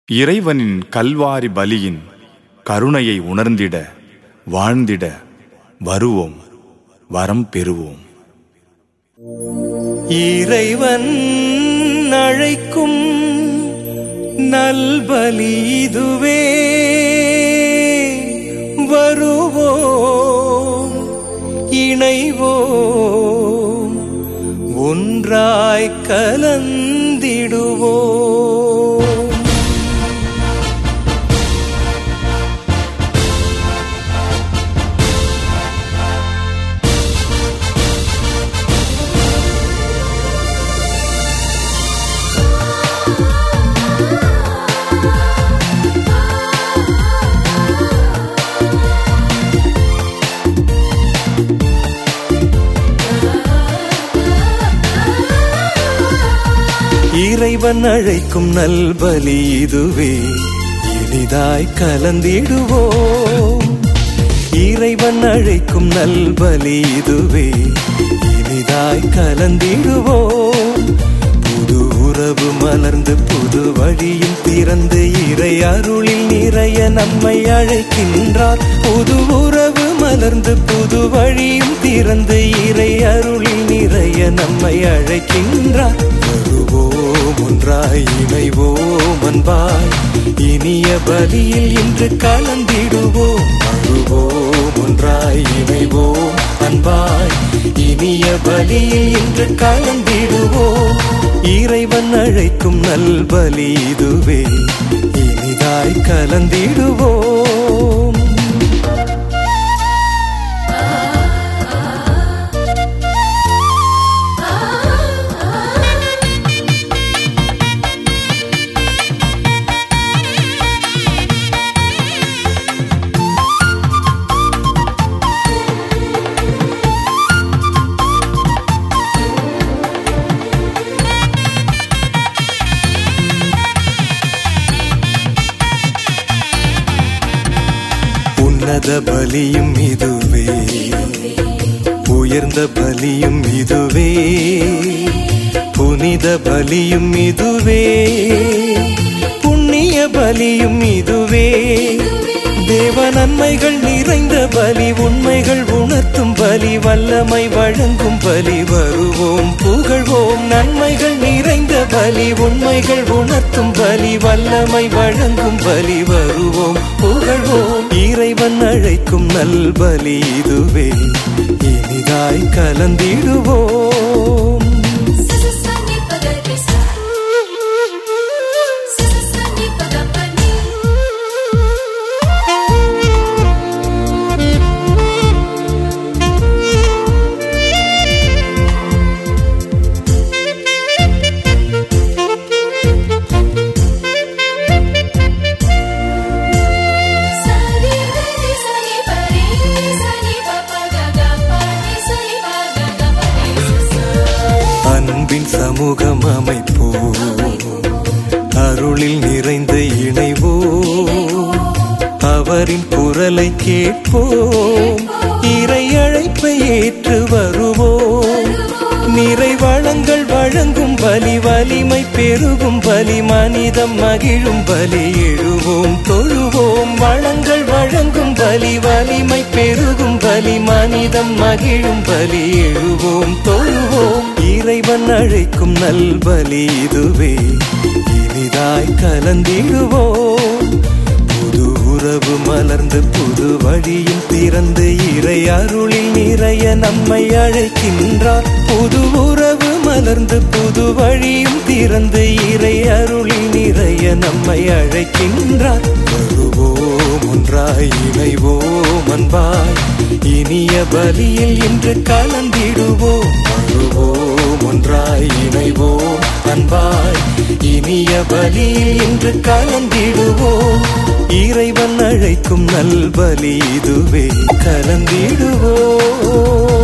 இறைவனின் கல்வாரி பலியின் கருணையை உணர்ந்திட வாழ்ந்திட வருவோம் வரம் பெறுவோம் இறைவன் அழைக்கும் நல்பலி இதுவே வருவோம் இணைவோம் ஒன்றாய் கலந்திடுவோம் இறைவன் அழைக்கும் நல்பலி இதுவே இனிதாய் கலந்திடுவோம் இறைவன் அழைக்கும் நல்பலி இதுவே இனிதாய் கலந்திடுவோம் புது உறவு மலர்ந்து புது வழியும் திறந்து இறை அருளில் நிறைய நம்மை அழைக்கின்றார் புது உறவு மலர்ந்து புது வழியும் திறந்து இறை அருளில் நிறைய நம்மை அழைக்கின்றார் வருவோம் ஒன்றாய் இணைவோம் அன்பாய் இனிய பலியில் இன்று கலந்திடுவோம் வருவோம் ஒன்றாய் இணைவோம் அன்பாய் இனிய பலியில் இன்று கலந்திடுவோம் இறைவன் அழைக்கும் நல்பலி இதுவே இனிதாய் கலந்திடுவோம் உன்னத பலியும் இதுவே உயர்ந்த பலியும் இதுவே புனித பலியும் இதுவே புண்ணிய பலியும் இதுவே தேவ நன்மைகள் நிறைந்த பலி உண்மைகள் உணர்த்தும் பலி வல்லமை வழங்கும் பலி வருவோம் புகழ்வோம் நன்மைகள் நிறைந்த பலி உண்மைகள் உணர்த்தும் பலி வல்லமை வழங்கும் பலி வருவோம் புகழ்வோம் இறைவன் அழைக்கும் நல்பலி இதுவே இனிதாய் கலந்திடுவோம் Sesani pagadisa Sesani pagapani Sari gani sani pari sani papa gaga pani sani gaga pani sa அன்பின் சமூகம் அமைப்போ அருளில் நிறைந்து இணைவோ அவரின் குரலை கேட்போம் இறை அழைப்பை ஏற்று வருவோம் நிறை வளங்கள் வழங்கும் பலி வலிமை பெருகும் பலி மனிதம் மகிழும் பலி எழுவோம் தொழுவோம் வளங்கள் வழங்கும் பலி வலிமை பெருகும் பலி மனிதம் மகிழும் பலி எழுவோம் தொழுவோம் இறைவன் அழைக்கும் நல்பலி இதுவே இனிதாய் கலந்திடுவோம் புது உறவு மலர்ந்து புது வழியும் திறந்து இறை அருளில் நிறைய நம்மை அழைக்கின்றார் புது உறவு மலர்ந்து புது வழியும் திறந்து இறை அருளில் நிறைய நம்மை அழைக்கின்றார் வருவோம் ஒன்றாய் இணைவோம் அன்பாய் இனிய பலியில் இன்று கலந்திடுவோம் வருவோம் ஒன்றாய் இணைவோம் அன்பாய் இனிய பலியில் இன்று கலந்திடுவோம் இறைவன் அழைக்கும் நல்பலி இதுவே கலந்திடுவோம்